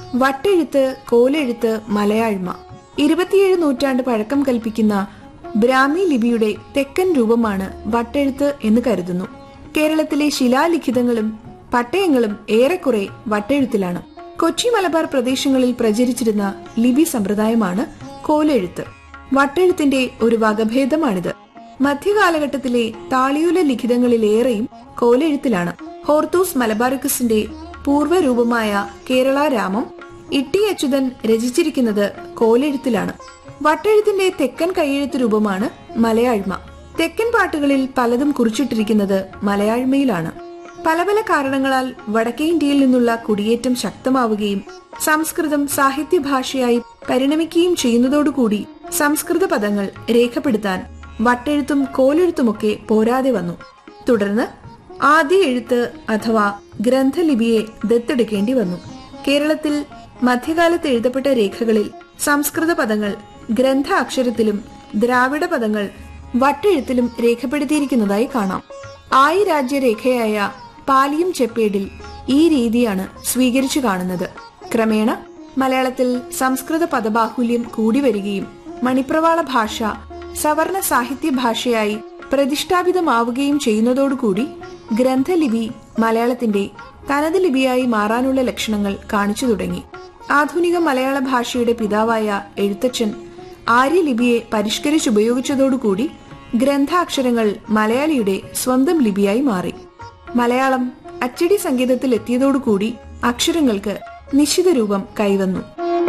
വട്ടെഴുത്ത് കോലെഴുത്ത് മലയാഴ്മ ഇരുപത്തിയേഴ് നൂറ്റാണ്ട് പഴക്കം കൽപ്പിക്കുന്ന ബ്രാഹ്മി ലിപിയുടെ തെക്കൻ രൂപമാണ് വട്ടെഴുത്ത് എന്ന് കരുതുന്നു കേരളത്തിലെ ശിലാലിഖിതങ്ങളും പട്ടയങ്ങളും ഏറെക്കുറെ വട്ടെഴുത്തിലാണ് കൊച്ചി മലബാർ പ്രദേശങ്ങളിൽ പ്രചരിച്ചിരുന്ന ലിപി സമ്പ്രദായമാണ് കോലെഴുത്ത് വട്ടെഴുത്തിന്റെ ഒരു വകഭേദമാണിത് മധ്യകാലഘട്ടത്തിലെ താളിയൂല ലിഖിതങ്ങളിലേറെയും കോലെഴുത്തിലാണ് ഹോർത്തൂസ് മലബാറിക്കസിന്റെ പൂർവ്വരൂപമായ കേരള രാമം ഇട്ടി അച്യുതൻ രചിച്ചിരിക്കുന്നത് കോലെഴുത്തിലാണ് വട്ടെഴുത്തിന്റെ തെക്കൻ കൈയെഴുത്ത് രൂപമാണ് മലയാഴ്മ തെക്കൻ പാട്ടുകളിൽ പലതും കുറിച്ചിട്ടിരിക്കുന്നത് മലയാഴ്മയിലാണ് പല പല കാരണങ്ങളാൽ വടക്കേ ഇന്ത്യയിൽ നിന്നുള്ള കുടിയേറ്റം ശക്തമാവുകയും സംസ്കൃതം സാഹിത്യഭാഷയായി പരിണമിക്കുകയും ചെയ്യുന്നതോടുകൂടി സംസ്കൃത പദങ്ങൾ രേഖപ്പെടുത്താൻ വട്ടെഴുത്തും കോലെഴുത്തുമൊക്കെ പോരാതെ വന്നു തുടർന്ന് ആദ്യ എഴുത്ത് അഥവാ ഗ്രന്ഥലിപിയെ ദത്തെടുക്കേണ്ടി വന്നു കേരളത്തിൽ മധ്യകാലത്ത് എഴുതപ്പെട്ട രേഖകളിൽ സംസ്കൃത പദങ്ങൾ ഗ്രന്ഥ അക്ഷരത്തിലും ദ്രാവിഡ പദങ്ങൾ വട്ടെഴുത്തിലും രേഖപ്പെടുത്തിയിരിക്കുന്നതായി കാണാം ആയി രാജ്യരേഖയായ പാലിയം ചെപ്പേഡിൽ ഈ രീതിയാണ് സ്വീകരിച്ചു കാണുന്നത് ക്രമേണ മലയാളത്തിൽ സംസ്കൃത പദബാഹുല്യം കൂടി വരികയും മണിപ്രവാള ഭാഷ സവർണ സാഹിത്യ ഭാഷയായി പ്രതിഷ്ഠാപിതമാവുകയും ചെയ്യുന്നതോടുകൂടി ഗ്രന്ഥലിപി മലയാളത്തിന്റെ തനത് ലിപിയായി മാറാനുള്ള ലക്ഷണങ്ങൾ കാണിച്ചു തുടങ്ങി ആധുനിക മലയാള ഭാഷയുടെ പിതാവായ എഴുത്തച്ഛൻ ആര്യലിപിയെ പരിഷ്കരിച്ചുപയോഗിച്ചതോടുകൂടി ഗ്രന്ഥാക്ഷരങ്ങൾ മലയാളിയുടെ സ്വന്തം ലിപിയായി മാറി മലയാളം അച്ചടി സംഗീതത്തിൽ എത്തിയതോടുകൂടി അക്ഷരങ്ങൾക്ക് നിശ്ചിത രൂപം കൈവന്നു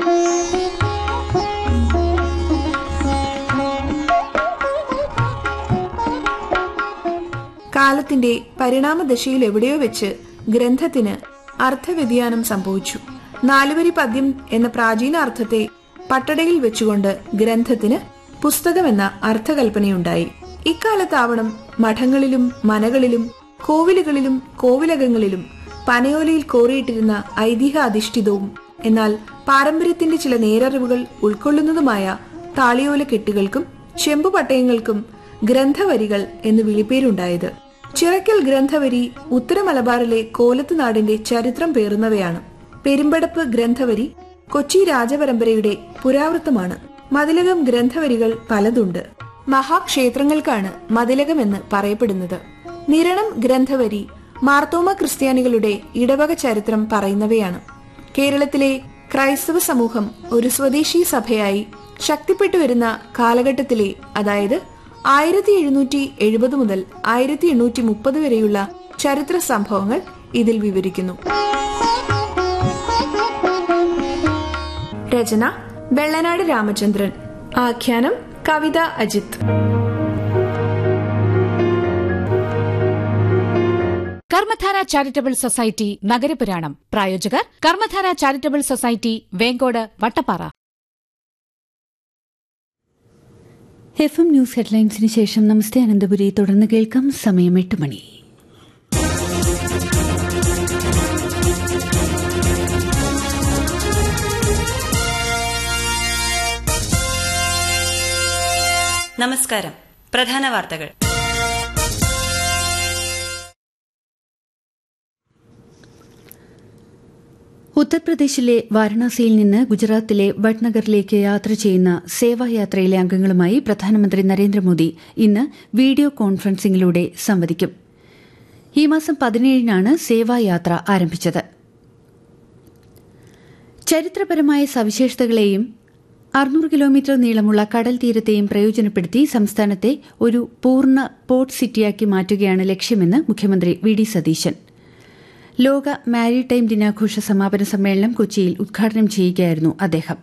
കാലത്തിന്റെ പരിണാമദശയിൽ എവിടെയോ വെച്ച് ഗ്രന്ഥത്തിന് അർത്ഥവ്യതിയാനം സംഭവിച്ചു നാലുവരി പദ്യം എന്ന പ്രാചീന അർത്ഥത്തെ പട്ടടയിൽ വെച്ചുകൊണ്ട് ഗ്രന്ഥത്തിന് പുസ്തകമെന്ന അർത്ഥകൽപ്പനയുണ്ടായി ഇക്കാലത്താവണം മഠങ്ങളിലും മനകളിലും കോവിലുകളിലും കോവിലകങ്ങളിലും പനയോലയിൽ കോറിയിട്ടിരുന്ന ഐതിഹ്യ അധിഷ്ഠിതവും എന്നാൽ പാരമ്പര്യത്തിന്റെ ചില നേരറിവുകൾ ഉൾക്കൊള്ളുന്നതുമായ താളിയോല കെട്ടുകൾക്കും ചെമ്പുപട്ടയങ്ങൾക്കും ഗ്രന്ഥവരികൾ എന്ന് വിളിപ്പേരുണ്ടായത് ചിറക്കൽ ഗ്രന്ഥവരി ഉത്തര മലബാറിലെ കോലത്ത് നാടിന്റെ ചരിത്രം പേറുന്നവയാണ് പെരുമ്പടപ്പ് ഗ്രന്ഥവരി കൊച്ചി രാജപരമ്പരയുടെ പുരാവൃത്തമാണ് മതിലകം ഗ്രന്ഥവരികൾ പലതുണ്ട് മഹാക്ഷേത്രങ്ങൾക്കാണ് മതിലകമെന്ന് പറയപ്പെടുന്നത് നിരണം ഗ്രന്ഥവരി മാർത്തോമ ക്രിസ്ത്യാനികളുടെ ഇടവക ചരിത്രം പറയുന്നവയാണ് കേരളത്തിലെ ക്രൈസ്തവ സമൂഹം ഒരു സ്വദേശി സഭയായി ശക്തിപ്പെട്ടു വരുന്ന കാലഘട്ടത്തിലെ അതായത് ആയിരത്തി എഴുന്നൂറ്റി എഴുപത് മുതൽ ആയിരത്തി എണ്ണൂറ്റി മുപ്പത് വരെയുള്ള ചരിത്ര സംഭവങ്ങൾ ഇതിൽ വിവരിക്കുന്നു രചന വെള്ളനാട് രാമചന്ദ്രൻ ആഖ്യാനം കവിത അജിത് കർമ്മധാര ചാരിറ്റബിൾ സൊസൈറ്റി നഗരപുരാണം പ്രായോജകർ Karmadhara charitable society Venkode Vattappara F M news ഹെഡ്ലൈൻസിന് ശേഷം നമസ്തേ അനന്തപുരി തുടർന്ന് കേൾക്കാം സമയം എട്ട് മണി നമസ്കാരം പ്രധാന വാർത്തകൾ ഉത്തർപ്രദേശിലെ വാരണാസിയിൽ നിന്ന് ഗുജറാത്തിലെ വഡ്നഗറിലേക്ക് യാത്ര ചെയ്യുന്ന സേവായാത്രയിലെ അംഗങ്ങളുമായി പ്രധാനമന്ത്രി നരേന്ദ്രമോദി ഇന്ന് വീഡിയോ കോൺഫറൻസിംഗിലൂടെ സംവദിക്കും ഈ മാസം പതിനേഴിനാണ് സേവായാത്ര ആരംഭിച്ചത് ചരിത്രപരമായ സവിശേഷതകളെയും അറുന്നൂറ് കിലോമീറ്റർ നീളമുള്ള കടൽ തീരത്തെയും പ്രയോജനപ്പെടുത്തി സംസ്ഥാനത്തെ ഒരു പൂർണ്ണ പോർട്ട് സിറ്റിയാക്കി മാറ്റുകയാണ് ലക്ഷ്യമെന്ന് മുഖ്യമന്ത്രി വി ഡി സതീശൻ ലോക മാരിടൈം ദിനാഘോഷ സമാപന സമ്മേളനം കൊച്ചിയിൽ ഉദ്ഘാടനം ചെയ്യുകയായിരുന്നു അദ്ദേഹം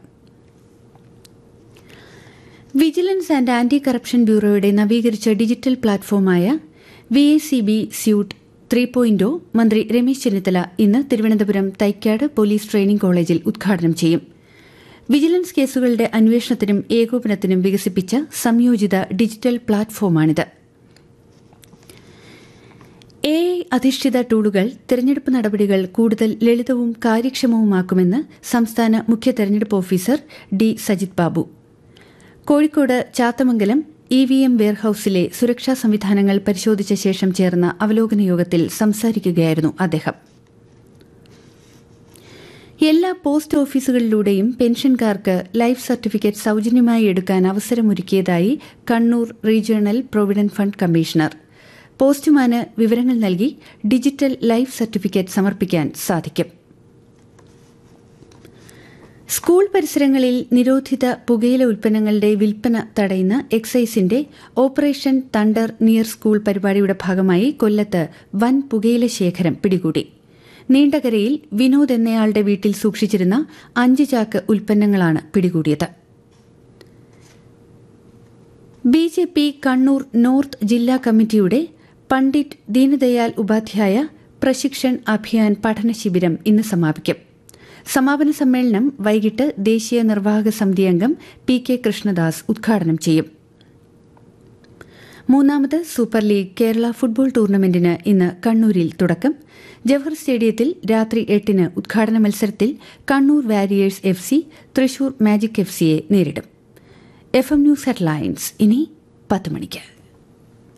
വിജിലൻസ് ആൻഡ് ആന്റി കറപ്ഷൻ ബ്യൂറോയുടെ നവീകരിച്ച ഡിജിറ്റൽ പ്ലാറ്റ്ഫോമായ V A C B suite three point o മന്ത്രി രമേശ് ചെന്നിത്തല ഇന്ന് തിരുവനന്തപുരം തൈക്കാട് പോലീസ് ട്രെയിനിംഗ് കോളേജിൽ ഉദ്ഘാടനം ചെയ്യും വിജിലൻസ് കേസുകളുടെ അന്വേഷണത്തിനും ഏകോപനത്തിനും വികസിപ്പിച്ച സംയോജിത ഡിജിറ്റൽ പ്ലാറ്റ്ഫോമാണിത് എ ഐ അധിഷ്ഠിത ടൂളുകൾ തിരഞ്ഞെടുപ്പ് നടപടികൾ കൂടുതൽ ലളിതവും കാര്യക്ഷമവുമാക്കുമെന്ന് സംസ്ഥാന മുഖ്യ തെരഞ്ഞെടുപ്പ് officer D Sajith Babu Kozhikode Chathamangalam E V M വെയർഹൌസിലെ സുരക്ഷാ സംവിധാനങ്ങൾ പരിശോധിച്ച ശേഷം ചേർന്ന അവലോകന യോഗത്തിൽ സംസാരിക്കുകയായിരുന്നു അദ്ദേഹം എല്ലാ പോസ്റ്റ് ഓഫീസുകളിലൂടെയും പെൻഷൻകാർക്ക് ലൈഫ് സർട്ടിഫിക്കറ്റ് സൌജന്യമായി എടുക്കാൻ അവസരമൊരുക്കിയതായി Kannur regional provident fund commissioner പോസ്റ്റുമാന് വിവരങ്ങൾ നൽകി ഡിജിറ്റൽ ലൈഫ് സർട്ടിഫിക്കറ്റ് സമർപ്പിക്കാൻ സാധിക്കും സ്കൂൾ പരിസരങ്ങളിൽ നിരോധിത പുകയില ഉൽപ്പന്നങ്ങളുടെ വിൽപ്പന തടയുന്ന എക്സൈസിന്റെ ഓപ്പറേഷൻ തണ്ടർ നിയർ സ്കൂൾ പരിപാടിയുടെ ഭാഗമായി കൊല്ലത്ത് വൻ പുകയില ശേഖരം പിടികൂടി നീണ്ടകരയിൽ വിനോദ് എന്നയാളുടെ വീട്ടിൽ സൂക്ഷിച്ചിരുന്ന അഞ്ച് ചാക്ക് ഉൽപ്പന്നങ്ങളാണ് പിടികൂടിയത് B J P Kannur north ജില്ലാ കമ്മിറ്റിയുടെ പണ്ഡിറ്റ് ദീനദയാൽ ഉപാധ്യായ പ്രശിക്ഷൺ അഭിയാൻ പഠന ശിബിരം ഇന്ന് സമാപിക്കും സമാപന സമ്മേളനം വൈകിട്ട് ദേശീയ നിർവാഹക സമിതി അംഗം പി കെ കൃഷ്ണദാസ് ഉദ്ഘാടനം ചെയ്യും മൂന്നാമത് സൂപ്പർ ലീഗ് കേരള ഫുട്ബോൾ ടൂർണമെന്റിന് ഇന്ന് കണ്ണൂരിൽ തുടക്കം ജവഹർ സ്റ്റേഡിയത്തിൽ രാത്രി എട്ടിന് ഉദ്ഘാടന മത്സരത്തിൽ Kannur warriors F C Thrissur magic F സിയെ നേരിടും എഫ് എം ന്യൂസ് ഹെഡ്ലൈൻസ് ഇനി പത്ത് മണിക്ക്